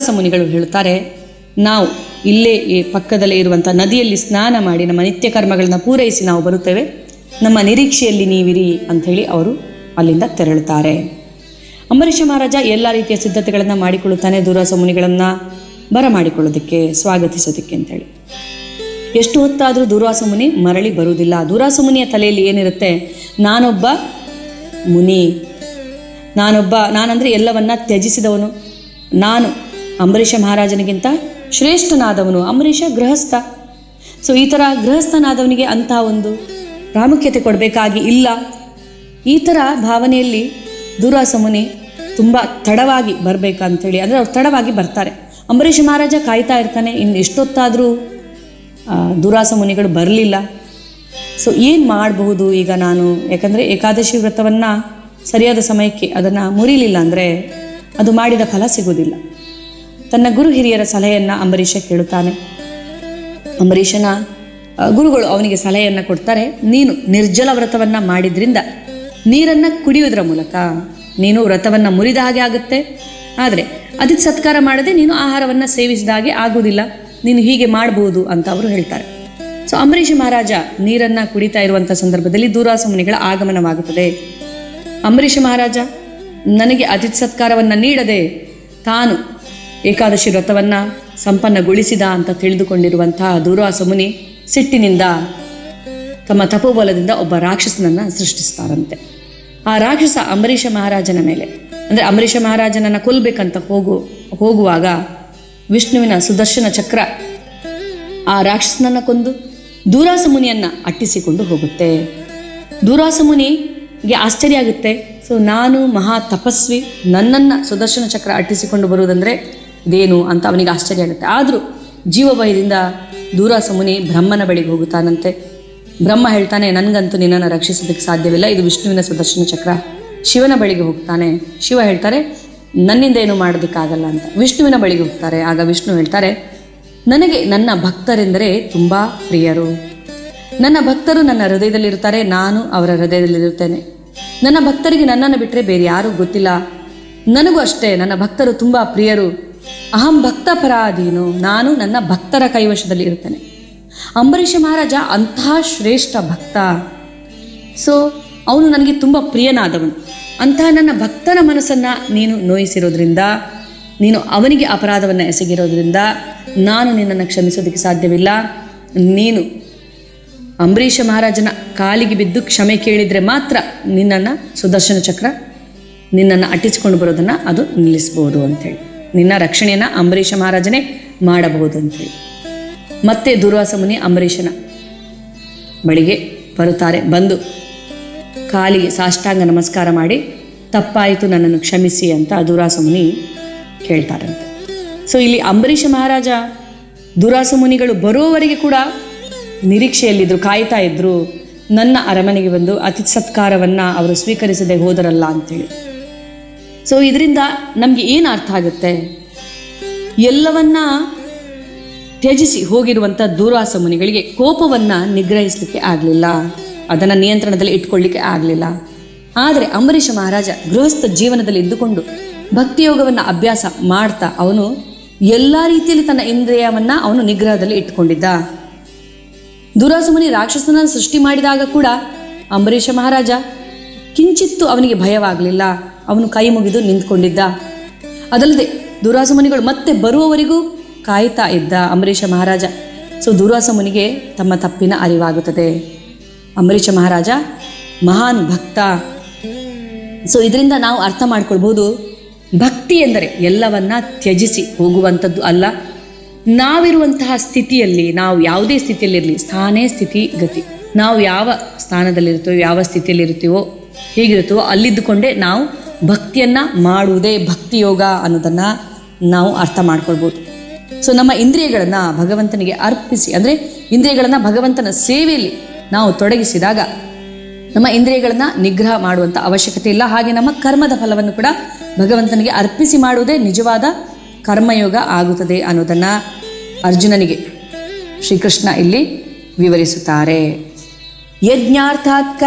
ಮುನಿಗಳು ಹೇಳುತ್ತಾರೆ ನಾವು ಇಲ್ಲೇ ಈ ಪಕ್ಕದಲ್ಲೇ ಇರುವಂಥ ನದಿಯಲ್ಲಿ ಸ್ನಾನ ಮಾಡಿ ನಮ್ಮ ನಿತ್ಯ ಕರ್ಮಗಳನ್ನು ಪೂರೈಸಿ ನಾವು ಬರುತ್ತೇವೆ ನಮ್ಮ ನಿರೀಕ್ಷೆಯಲ್ಲಿ ನೀವಿರಿ ಅಂಥೇಳಿ ಅವರು ಅಲ್ಲಿಂದ ತೆರಳುತ್ತಾರೆ ಅಂಬರೀಷ ಮಹಾರಾಜ ಎಲ್ಲ ರೀತಿಯ ಸಿದ್ಧತೆಗಳನ್ನು ಮಾಡಿಕೊಳ್ಳುತ್ತಾನೆ ದುರಾಸ ಮುನಿಗಳನ್ನು ಬರಮಾಡಿಕೊಳ್ಳೋದಕ್ಕೆ ಸ್ವಾಗತಿಸೋದಕ್ಕೆ ಅಂತೇಳಿ ಎಷ್ಟು ಹೊತ್ತಾದರೂ ದುರಾಸ ಮುನಿ ಮರಳಿ ಬರುವುದಿಲ್ಲ ದುರಾಸ ಮುನಿಯ ತಲೆಯಲ್ಲಿ ಏನಿರುತ್ತೆ ನಾನೊಬ್ಬ ಮುನಿ ನಾನೊಬ್ಬ ನಾನಂದರೆ ಎಲ್ಲವನ್ನ ತ್ಯಜಿಸಿದವನು ನಾನು ಅಂಬರೀಷ ಮಹಾರಾಜನಿಗಿಂತ ಶ್ರೇಷ್ಠನಾದವನು ಅಂಬರೀಷ ಗೃಹಸ್ಥ ಸೊ ಈ ಥರ ಗೃಹಸ್ಥನಾದವನಿಗೆ ಅಂತಹ ಒಂದು ಪ್ರಾಮುಖ್ಯತೆ ಕೊಡಬೇಕಾಗಿ ಇಲ್ಲ ಈ ಥರ ಭಾವನೆಯಲ್ಲಿ ದುರಾಸ ಮುನಿ ತುಂಬ ತಡವಾಗಿ ಬರಬೇಕಂತೇಳಿ ಅಂದರೆ ಅವ್ರು ತಡವಾಗಿ ಬರ್ತಾರೆ ಅಂಬರೀಷ ಮಹಾರಾಜ ಕಾಯ್ತಾ ಇರ್ತಾನೆ ಇನ್ನು ಎಷ್ಟೊತ್ತಾದರೂ ಆ, ದುರಾಸ ಮುನಿಗಳು ಬರಲಿಲ್ಲ ಸೊ ಏನು ಮಾಡಬಹುದು ಈಗ ನಾನು ಯಾಕಂದರೆ ಏಕಾದಶಿ ವ್ರತವನ್ನು ಸರಿಯಾದ ಸಮಯಕ್ಕೆ ಅದನ್ನು ಮುರಿಲಿಲ್ಲ ಅಂದರೆ ಅದು ಮಾಡಿದ ಫಲ ಸಿಗುವುದಿಲ್ಲ ತನ್ನ ಗುರು ಹಿರಿಯರ ಸಲಹೆಯನ್ನು ಅಂಬರೀಷ ಕೇಳುತ್ತಾನೆ ಅಂಬರೀಷನ ಆ, ಗುರುಗಳು ಅವನಿಗೆ ಸಲಹೆಯನ್ನು ಕೊಡ್ತಾರೆ ನೀನು ನಿರ್ಜಲ ವ್ರತವನ್ನು ಮಾಡಿದ್ರಿಂದ ನೀರನ್ನು ಕುಡಿಯುವುದರ ಮೂಲಕ ನೀನು ವ್ರತವನ್ನು ಮುರಿದ ಹಾಗೆ ಆಗುತ್ತೆ ಆದರೆ ಅದಕ್ಕೆ ಸತ್ಕಾರ ಮಾಡದೆ ನೀನು ಆಹಾರವನ್ನು ಸೇವಿಸಿದ ಹಾಗೆ ಆಗುವುದಿಲ್ಲ ನೀನು ಹೀಗೆ ಮಾಡಬಹುದು ಅಂತ ಅವರು ಹೇಳ್ತಾರೆ ಸೊ ಅಂಬರೀಷ ಮಹಾರಾಜ ನೀರನ್ನು ಕುಡಿತಾ ಇರುವಂಥ ಸಂದರ್ಭದಲ್ಲಿ ದೂರಾಸ ಮುನಿಗಳ ಆಗಮನವಾಗುತ್ತದೆ ಅಂಬರೀಷ ಮಹಾರಾಜ ನನಗೆ ಅತಿಥಿ ಸತ್ಕಾರವನ್ನು ನೀಡದೆ ತಾನು ಏಕಾದಶಿ ವ್ರತವನ್ನು ಸಂಪನ್ನಗೊಳಿಸಿದ ಅಂತ ತಿಳಿದುಕೊಂಡಿರುವಂತಹ ದೂರ್ವಾಸ ಮುನಿ ಸಿಟ್ಟಿನಿಂದ ತಮ್ಮ ತಪೋಬಲದಿಂದ ಒಬ್ಬ ರಾಕ್ಷಸನನ್ನು ಸೃಷ್ಟಿಸ್ತಾರಂತೆ ಆ ರಾಕ್ಷಸ ಅಂಬರೀಷ ಮಹಾರಾಜನ ಮೇಲೆ ಅಂದರೆ ಅಂಬರೀಷ ಮಹಾರಾಜನನ್ನು ಕೊಲ್ಲಬೇಕಂತ ಹೋಗು ಹೋಗುವಾಗ ವಿಷ್ಣುವಿನ ಸುದರ್ಶನ ಚಕ್ರ ಆ ರಾಕ್ಷಸನನ್ನು ಕೊಂದು ದೂರಾಸ ಮುನಿಯನ್ನ ಅಟ್ಟಿಸಿಕೊಂಡು ಹೋಗುತ್ತೆ ದೂರಾಸ ಮುನಿಗೆ ಆಶ್ಚರ್ಯ ಆಗುತ್ತೆ ಸೊ ನಾನು ಮಹಾ ತಪಸ್ವಿ ನನ್ನನ್ನು ಸುದರ್ಶನ ಚಕ್ರ ಅಟ್ಟಿಸಿಕೊಂಡು ಬರುವುದಂದ್ರೆ ಇದೇನು ಅಂತ ಅವನಿಗೆ ಆಶ್ಚರ್ಯ ಆಗುತ್ತೆ ಆದರೂ ಜೀವಭಯದಿಂದ ದೂರಾಸ ಮುನಿ ಬ್ರಹ್ಮನ ಬಳಿಗೆ ಹೋಗುತ್ತಾನಂತೆ ಬ್ರಹ್ಮ ಹೇಳ್ತಾನೆ ನನಗಂತೂ ನಿನ್ನನ್ನು ರಕ್ಷಿಸೋದಕ್ಕೆ ಸಾಧ್ಯವಿಲ್ಲ ಇದು ವಿಷ್ಣುವಿನ ಸುದರ್ಶನ ಚಕ್ರ ಶಿವನ ಬಳಿಗೆ ಹೋಗ್ತಾನೆ ಶಿವ ಹೇಳ್ತಾರೆ ನನ್ನಿಂದ ಏನು ಮಾಡೋದಕ್ಕಾಗಲ್ಲ ಅಂತ ವಿಷ್ಣುವಿನ ಬಳಿಗೆ ಹೋಗ್ತಾರೆ ಆಗ ವಿಷ್ಣು ಹೇಳ್ತಾರೆ ನನಗೆ ನನ್ನ ಭಕ್ತರೆಂದರೆ ತುಂಬ ಪ್ರಿಯರು ನನ್ನ ಭಕ್ತರು ನನ್ನ ಹೃದಯದಲ್ಲಿರುತ್ತಾರೆ ನಾನು ಅವರ ಹೃದಯದಲ್ಲಿರುತ್ತೇನೆ ನನ್ನ ಭಕ್ತರಿಗೆ ನನ್ನನ್ನು ಬಿಟ್ಟರೆ ಬೇರೆ ಯಾರೂ ಗೊತ್ತಿಲ್ಲ ನನಗೂ ಅಷ್ಟೇ ನನ್ನ ಭಕ್ತರು ತುಂಬ ಪ್ರಿಯರು ಅಹಂ ಭಕ್ತ ಪರಾಧೀನು ನಾನು ನನ್ನ ಭಕ್ತರ ಕೈವಶದಲ್ಲಿ ಇರುತ್ತೇನೆ ಅಂಬರೀಷ ಮಹಾರಾಜ ಅಂತಹ ಶ್ರೇಷ್ಠ ಭಕ್ತ ಸೊ ಅವನು ನನಗೆ ತುಂಬ ಪ್ರಿಯನಾದವನು ಅಂತಹ ನನ್ನ ಭಕ್ತನ ಮನಸ್ಸನ್ನು ನೀನು ನೋಯಿಸಿರೋದ್ರಿಂದ ನೀನು ಅವನಿಗೆ ಅಪರಾಧವನ್ನು ಎಸಗಿರೋದ್ರಿಂದ ನಾನು ನಿನ್ನನ್ನು ಕ್ಷಮಿಸೋದಕ್ಕೆ ಸಾಧ್ಯವಿಲ್ಲ ನೀನು ಅಂಬರೀಷ ಮಹಾರಾಜನ ಕಾಲಿಗೆ ಬಿದ್ದು ಕ್ಷಮೆ ಕೇಳಿದರೆ ಮಾತ್ರ ನಿನ್ನನ್ನು ಸುದರ್ಶನ ಚಕ್ರ ನಿನ್ನನ್ನು ಅಟ್ಟಿಸಿಕೊಂಡು ಬರೋದನ್ನು ಅದು ನಿಲ್ಲಿಸ್ಬೋದು ಅಂಥೇಳಿ ನಿನ್ನ ರಕ್ಷಣೆಯನ್ನು ಅಂಬರೀಷ ಮಹಾರಾಜನೇ ಮಾಡಬಹುದು ಅಂಥೇಳಿ ಮತ್ತೆ ದುರ್ವಾಸ ಮುನಿ ಅಂಬರೀಷನ ಬಳಿಗೆ ಬರುತ್ತಾರೆ ಬಂದು ಕಾಲಿಗೆ ಸಾಷ್ಟಾಂಗ ನಮಸ್ಕಾರ ಮಾಡಿ ತಪ್ಪಾಯಿತು ನನ್ನನ್ನು ಕ್ಷಮಿಸಿ ಅಂತ ದುರಾಸ ಮುನಿ ಕೇಳ್ತಾರಂತೆ ಸೊ ಇಲ್ಲಿ ಅಂಬರೀಷ ಮಹಾರಾಜ ದುರಾಸ ಮುನಿಗಳು ಬರುವವರೆಗೆ ಕೂಡ ನಿರೀಕ್ಷೆಯಲ್ಲಿದ್ದರು ಕಾಯ್ತಾ ಇದ್ರು ನನ್ನ ಅರಮನೆಗೆ ಬಂದು ಅತಿಥಿ ಸತ್ಕಾರವನ್ನು ಅವರು ಸ್ವೀಕರಿಸದೆ ಹೋದರಲ್ಲ ಅಂತೇಳಿ ಸೊ ಇದರಿಂದ ನಮಗೆ ಏನು ಅರ್ಥ ಆಗುತ್ತೆ ಎಲ್ಲವನ್ನ ತ್ಯಜಿಸಿ ಹೋಗಿರುವಂಥ ದೂರ್ವಾಸ ಮುನಿಗಳಿಗೆ ಕೋಪವನ್ನು ನಿಗ್ರಹಿಸಲಿಕ್ಕೆ ಆಗಲಿಲ್ಲ ಅದನ್ನು ನಿಯಂತ್ರಣದಲ್ಲಿ ಇಟ್ಕೊಳ್ಳಿಕ್ಕೆ ಆಗಲಿಲ್ಲ ಆದರೆ ಅಂಬರೀಷ ಮಹಾರಾಜ ಗೃಹಸ್ಥ ಜೀವನದಲ್ಲಿ ಇದ್ದುಕೊಂಡು ಭಕ್ತಿಯೋಗವನ್ನು ಅಭ್ಯಾಸ ಮಾಡ್ತಾ ಅವನು ಎಲ್ಲ ರೀತಿಯಲ್ಲಿ ತನ್ನ ಇಂದ್ರಿಯವನ್ನು ಅವನು ನಿಗ್ರಹದಲ್ಲಿ ಇಟ್ಟುಕೊಂಡಿದ್ದ ದುರಾಸಮುನಿ ರಾಕ್ಷಸನ ಸೃಷ್ಟಿ ಮಾಡಿದಾಗ ಕೂಡ ಅಂಬರೀಷ ಮಹಾರಾಜ ಕಿಂಚಿತ್ತು ಅವನಿಗೆ ಭಯವಾಗಲಿಲ್ಲ ಅವನು ಕೈ ಮುಗಿದು ನಿಂತ್ಕೊಂಡಿದ್ದ ಅದಲ್ಲದೆ ದುರಾಸ ಮುನಿಗಳು ಮತ್ತೆ ಬರುವವರೆಗೂ ಕಾಯ್ತಾ ಇದ್ದ ಅಂಬರೀಷ ಮಹಾರಾಜ ಸೊ ದುರಾಸ ಮುನಿಗೆ ತಮ್ಮ ತಪ್ಪಿನ ಅರಿವಾಗುತ್ತದೆ ಅಂಬರೀಷ ಮಹಾರಾಜ ಮಹಾನ್ ಭಕ್ತ ಸೊ ಇದರಿಂದ ನಾವು ಅರ್ಥ ಮಾಡ್ಕೊಳ್ಬೋದು ಭಕ್ತಿ ಎಂದರೆ ಎಲ್ಲವನ್ನ ತ್ಯಜಿಸಿ ಹೋಗುವಂಥದ್ದು ಅಲ್ಲ ನಾವಿರುವಂತಹ ಸ್ಥಿತಿಯಲ್ಲಿ ನಾವು ಯಾವುದೇ ಸ್ಥಿತಿಯಲ್ಲಿರಲಿ ಸ್ಥಾನೇ ಸ್ಥಿತಿ ಗತಿ ನಾವು ಯಾವ ಸ್ಥಾನದಲ್ಲಿರ್ತೀವೋ ಯಾವ ಸ್ಥಿತಿಯಲ್ಲಿರ್ತೀವೋ ಹೇಗಿರ್ತೀವೋ ಅಲ್ಲಿದ್ದುಕೊಂಡೇ ನಾವು ಭಕ್ತಿಯನ್ನ ಮಾಡುವುದೇ ಭಕ್ತಿ ಯೋಗ ಅನ್ನೋದನ್ನ ನಾವು ಅರ್ಥ ಮಾಡ್ಕೊಳ್ಬೋದು ಸೊ ನಮ್ಮ ಇಂದ್ರಿಯಗಳನ್ನು ಭಗವಂತನಿಗೆ ಅರ್ಪಿಸಿ ಅಂದರೆ ಇಂದ್ರಿಯಗಳನ್ನು ಭಗವಂತನ ಸೇವೆಯಲ್ಲಿ ನಾವು ತೊಡಗಿಸಿದಾಗ ನಮ್ಮ ಇಂದ್ರಿಯಗಳನ್ನು ನಿಗ್ರಹ ಮಾಡುವಂಥ ಅವಶ್ಯಕತೆ ಇಲ್ಲ ಹಾಗೆ ನಮ್ಮ ಕರ್ಮದ ಫಲವನ್ನು ಕೂಡ ಭಗವಂತನಿಗೆ ಅರ್ಪಿಸಿ ಮಾಡುವುದೇ ನಿಜವಾದ ಕರ್ಮಯೋಗ ಆಗುತ್ತದೆ ಅನ್ನೋದನ್ನು ಅರ್ಜುನನಿಗೆ ಶ್ರೀಕೃಷ್ಣ ಇಲ್ಲಿ ವಿವರಿಸುತ್ತಾರೆ ಯಜ್ಞಾರ್ಥಾತ್